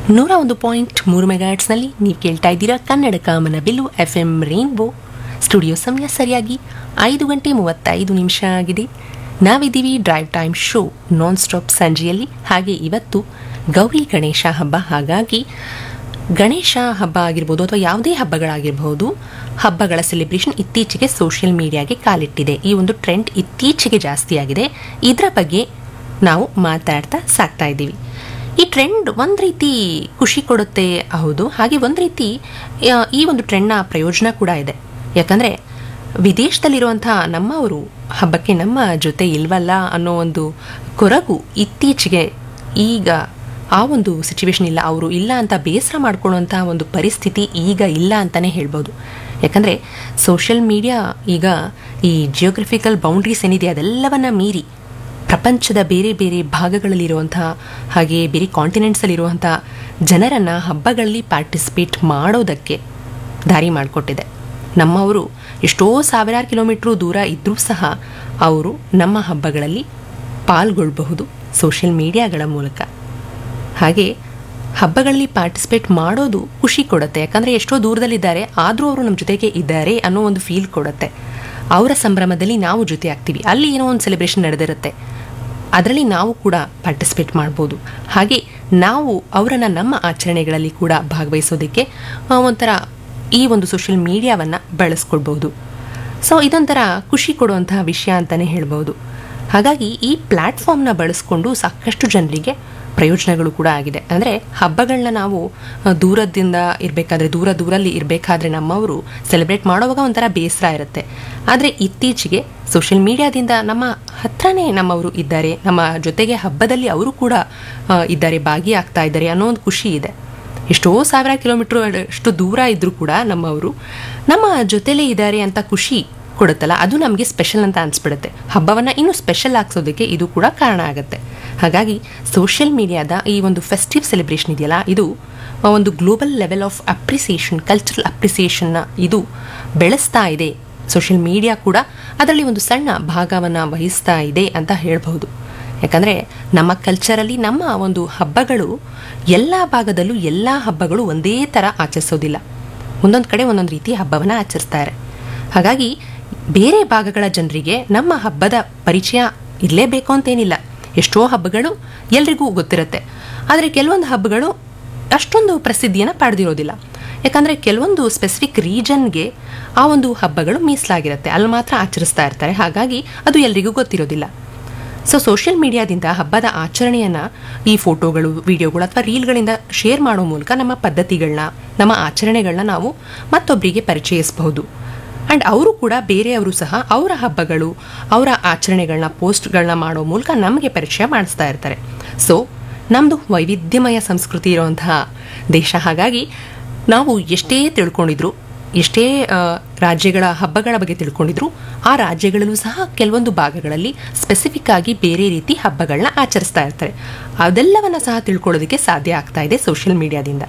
ನೂರ ಒಂದು ಪಾಯಿಂಟ್ ಮೂರು ಮೆಗಾಟ್ಸ್ನಲ್ಲಿ ನೀವು ಕೇಳ್ತಾ ಇದ್ದೀರಾ Kannada Kamanabillu F M rainbow studio ಸಮಯ ಸರಿಯಾಗಿ ಐದು ಗಂಟೆ ಮೂವತ್ತೈದು ನಿಮಿಷ ಆಗಿದೆ ನಾವಿದ್ದೀವಿ drive time show non stop ಸಂಜೆಯಲ್ಲಿ ಹಾಗೆ ಇವತ್ತು ಗೌರಿ ಗಣೇಶ ಹಬ್ಬ ಹಾಗಾಗಿ ಗಣೇಶ ಹಬ್ಬ ಆಗಿರ್ಬೋದು ಅಥವಾ ಯಾವುದೇ ಹಬ್ಬಗಳಾಗಿರ್ಬೋದು ಹಬ್ಬಗಳ ಸೆಲೆಬ್ರೇಷನ್ ಇತ್ತೀಚೆಗೆ ಸೋಷಿಯಲ್ ಮೀಡಿಯಾಗೆ ಕಾಲಿಟ್ಟಿದೆ ಈ ಒಂದು ಟ್ರೆಂಡ್ ಇತ್ತೀಚೆಗೆ ಜಾಸ್ತಿ ಆಗಿದೆ ಇದರ ಬಗ್ಗೆ ನಾವು ಮಾತಾಡ್ತಾ ಸಾಕ್ತಾ ಇದ್ದೀವಿ ಈ ಟ್ರೆಂಡ್ ಒಂದು ರೀತಿ ಖುಷಿ ಕೊಡುತ್ತೆ ಹೌದು ಹಾಗೆ ಒಂದು ರೀತಿ ಆ, ಈ ಒಂದು ಟ್ರೆಂಡ್ನ ಪ್ರಯೋಜನ ಕೂಡ ಇದೆ ಯಾಕಂದರೆ ವಿದೇಶದಲ್ಲಿರುವಂಥ ನಮ್ಮವರು ಹಬ್ಬಕ್ಕೆ ನಮ್ಮ ಜೊತೆ ಇಲ್ವಲ್ಲ ಅನ್ನೋ ಒಂದು ಕೊರಗು ಇತ್ತೀಚೆಗೆ ಈಗ ಆ ಒಂದು ಸಿಚುವೇಶನ್ ಇಲ್ಲ ಅವರು ಇಲ್ಲ ಅಂತ ಬೇಸರ ಮಾಡ್ಕೊಳ್ಳುವಂಥ ಒಂದು ಪರಿಸ್ಥಿತಿ ಈಗ ಇಲ್ಲ ಅಂತಲೇ ಹೇಳ್ಬೋದು ಯಾಕಂದರೆ ಸೋಷಿಯಲ್ ಮೀಡಿಯಾ ಈಗ ಈ ಜಿಯೋಗ್ರಫಿಕಲ್ ಬೌಂಡ್ರೀಸ್ ಏನಿದೆ ಅದೆಲ್ಲವನ್ನ ಮೀರಿ ಪ್ರಪಂಚದ ಬೇರೆ ಬೇರೆ ಭಾಗಗಳಲ್ಲಿರುವಂಥ ಹಾಗೆ ಬೇರೆ ಕಾಂಟಿನೆಂಟ್ಸಲ್ಲಿರುವಂಥ ಜನರನ್ನು ಹಬ್ಬಗಳಲ್ಲಿ ಪಾರ್ಟಿಸಿಪೇಟ್ ಮಾಡೋದಕ್ಕೆ ದಾರಿ ಮಾಡಿಕೊಟ್ಟಿದೆ ನಮ್ಮವರು ಎಷ್ಟೋ ಸಾವಿರಾರು ಕಿಲೋಮೀಟ್ರು ದೂರ ಇದ್ದರೂ ಸಹ ಅವರು ನಮ್ಮ ಹಬ್ಬಗಳಲ್ಲಿ ಪಾಲ್ಗೊಳ್ಳಬಹುದು ಸೋಷಿಯಲ್ ಮೀಡಿಯಾಗಳ ಮೂಲಕ ಹಾಗೆ ಹಬ್ಬಗಳಲ್ಲಿ ಪಾರ್ಟಿಸಿಪೇಟ್ ಮಾಡೋದು ಖುಷಿ ಕೊಡುತ್ತೆ ಯಾಕಂದರೆ ಎಷ್ಟೋ ದೂರದಲ್ಲಿದ್ದಾರೆ ಆದರೂ ಅವರು ನಮ್ಮ ಜೊತೆಗೆ ಇದ್ದಾರೆ ಅನ್ನೋ ಒಂದು ಫೀಲ್ ಕೊಡುತ್ತೆ ಅವರ ಸಂಭ್ರಮದಲ್ಲಿ ನಾವು ಜೊತೆ ಆಗ್ತೀವಿ ಅಲ್ಲಿ ಏನೋ ಒಂದು ಸೆಲೆಬ್ರೇಷನ್ ನಡೆದಿರುತ್ತೆ ಅದರಲ್ಲಿ ನಾವು ಕೂಡ ಪಾರ್ಟಿಸಿಪೇಟ್ ಮಾಡ್ಬೋದು ಹಾಗೆ ನಾವು ಅವರನ್ನು ನಮ್ಮ ಆಚರಣೆಗಳಲ್ಲಿ ಕೂಡ ಭಾಗವಹಿಸೋದಕ್ಕೆ ಆ, ಒಂಥರ ಈ ಒಂದು ಸೋಷಿಯಲ್ ಮೀಡಿಯಾವನ್ನು ಬಳಸ್ಕೊಳ್ಬೋದು ಸೊ ಇದೊಂಥರ ಖುಷಿ ಕೊಡುವಂತಹ ವಿಷಯ ಅಂತಲೇ ಹೇಳ್ಬೋದು ಹಾಗಾಗಿ ಈ ಪ್ಲ್ಯಾಟ್ಫಾರ್ಮ್ನ ಬಳಸ್ಕೊಂಡು ಸಾಕಷ್ಟು ಜನರಿಗೆ ಪ್ರಯೋಜನಗಳು ಕೂಡ ಆಗಿದೆ ಅಂದರೆ ಹಬ್ಬಗಳನ್ನ ನಾವು ಆ, ದೂರದಿಂದ ಇರಬೇಕಾದ್ರೆ ದೂರ ದೂರಲ್ಲಿ ಇರಬೇಕಾದ್ರೆ ನಮ್ಮವರು ಸೆಲೆಬ್ರೇಟ್ ಮಾಡುವಾಗ ಒಂಥರ ಬೇಸರ ಇರುತ್ತೆ ಆದರೆ ಇತ್ತೀಚೆಗೆ ಸೋಷಿಯಲ್ ಮೀಡಿಯಾದಿಂದ ನಮ್ಮ ಹತ್ರನೇ ನಮ್ಮವರು ಇದ್ದಾರೆ ನಮ್ಮ ಜೊತೆಗೆ ಹಬ್ಬದಲ್ಲಿ ಅವರು ಕೂಡ ಆ, ಇದ್ದಾರೆ ಭಾಗಿಯಾಗ್ತಾ ಇದ್ದಾರೆ ಅನ್ನೋ ಒಂದು ಖುಷಿ ಇದೆ ಎಷ್ಟೋ ಸಾವಿರ ಕಿಲೋಮೀಟ್ರ್ ಅಷ್ಟು ದೂರ ಇದ್ದರೂ ಕೂಡ ನಮ್ಮವರು ನಮ್ಮ ಜೊತೆಲೇ ಇದ್ದಾರೆ ಅಂತ ಖುಷಿ ಕೊಡುತ್ತಲ್ಲ ಅದು ನಮಗೆ ಸ್ಪೆಷಲ್ ಅಂತ ಅನಿಸ್ಬಿಡುತ್ತೆ ಹಬ್ಬವನ್ನು ಇನ್ನೂ ಸ್ಪೆಷಲ್ ಆಗಿಸೋದಕ್ಕೆ ಇದು ಕೂಡ ಕಾರಣ ಆಗುತ್ತೆ ಹಾಗಾಗಿ ಸೋಷಿಯಲ್ ಮೀಡಿಯಾದ ಈ ಒಂದು ಫೆಸ್ಟಿವ್ ಸೆಲೆಬ್ರೇಷನ್ ಇದೆಯಲ್ಲ ಇದು ಆ, ಒಂದು global level of appreciation cultural ಅಪ್ರಿಸಿಯೇಷನ್ನ ಇದು ಬೆಳೆಸ್ತಾ ಇದೆ ಸೋಷಿಯಲ್ ಮೀಡಿಯಾ ಕೂಡ ಅದರಲ್ಲಿ ಒಂದು ಸಣ್ಣ ಭಾಗವನ್ನು ವಹಿಸ್ತಾ ಇದೆ ಅಂತ ಹೇಳ್ಬಹುದು ಯಾಕಂದರೆ ನಮ್ಮ ಕಲ್ಚರಲ್ಲಿ ನಮ್ಮ ಒಂದು ಹಬ್ಬಗಳು ಎಲ್ಲ ಭಾಗದಲ್ಲೂ ಎಲ್ಲ ಹಬ್ಬಗಳು ಒಂದೇ ಥರ ಆಚರಿಸೋದಿಲ್ಲ ಒಂದೊಂದು ಕಡೆ ಒಂದೊಂದು ರೀತಿ ಹಬ್ಬವನ್ನು ಆಚರಿಸ್ತಾರೆ ಹಾಗಾಗಿ ಬೇರೆ ಭಾಗಗಳ ಜನರಿಗೆ ನಮ್ಮ ಹಬ್ಬದ ಪರಿಚಯ ಇರಲೇಬೇಕು ಅಂತೇನಿಲ್ಲ ಎಷ್ಟೋ ಹಬ್ಬಗಳು ಎಲ್ರಿಗೂ ಗೊತ್ತಿರುತ್ತೆ ಆದರೆ ಕೆಲವೊಂದು ಹಬ್ಬಗಳು ಅಷ್ಟೊಂದು ಪ್ರಸಿದ್ಧಿಯನ್ನು ಪಡೆದಿರೋದಿಲ್ಲ ಯಾಕಂದರೆ ಕೆಲವೊಂದು ಸ್ಪೆಸಿಫಿಕ್ ರೀಜನ್ಗೆ ಆ ಒಂದು ಹಬ್ಬಗಳು ಮೀಸಲಾಗಿರುತ್ತೆ ಅಲ್ಲಿ ಮಾತ್ರ ಆಚರಿಸ್ತಾ ಇರ್ತಾರೆ ಹಾಗಾಗಿ ಅದು ಎಲ್ರಿಗೂ ಗೊತ್ತಿರೋದಿಲ್ಲ ಸೊ ಸೋಷಿಯಲ್ ಮೀಡಿಯಾದಿಂದ ಹಬ್ಬದ ಆಚರಣೆಯನ್ನು ಈ ಫೋಟೋಗಳು ವಿಡಿಯೋಗಳು ಅಥವಾ ರೀಲ್ಗಳಿಂದ ಶೇರ್ ಮಾಡೋ ಮೂಲಕ ನಮ್ಮ ಪದ್ಧತಿಗಳನ್ನ ನಮ್ಮ ಆಚರಣೆಗಳನ್ನ ನಾವು ಮತ್ತೊಬ್ಬರಿಗೆ ಪರಿಚಯಿಸಬಹುದು ಆ್ಯಂಡ್ ಅವರು ಕೂಡ ಬೇರೆಯವರು ಸಹ ಅವರ ಹಬ್ಬಗಳು ಅವರ ಆಚರಣೆಗಳನ್ನ ಪೋಸ್ಟ್ಗಳನ್ನ ಮಾಡೋ ಮೂಲಕ ನಮಗೆ ಪರಿಚಯ ಮಾಡಿಸ್ತಾ ಇರ್ತಾರೆ ಸೊ ನಮ್ಮದು ವೈವಿಧ್ಯಮಯ ಸಂಸ್ಕೃತಿ ಇರುವಂತಹ ದೇಶ ಹಾಗಾಗಿ ನಾವು ಎಷ್ಟೇ ತಿಳ್ಕೊಂಡಿದ್ರು ಎಷ್ಟೇ ಆ, ರಾಜ್ಯಗಳ ಹಬ್ಬಗಳ ಬಗ್ಗೆ ತಿಳ್ಕೊಂಡಿದ್ರು ಆ ರಾಜ್ಯಗಳಲ್ಲೂ ಸಹ ಕೆಲವೊಂದು ಭಾಗಗಳಲ್ಲಿ ಸ್ಪೆಸಿಫಿಕ್ ಆಗಿ ಬೇರೆ ರೀತಿ ಹಬ್ಬಗಳನ್ನ ಆಚರಿಸ್ತಾ ಇರ್ತಾರೆ ಅದೆಲ್ಲವನ್ನ ಸಹ ತಿಳ್ಕೊಳ್ಳೋದಕ್ಕೆ ಸಾಧ್ಯ ಆಗ್ತಾ ಇದೆ ಸೋಷಿಯಲ್ ಮೀಡಿಯಾದಿಂದ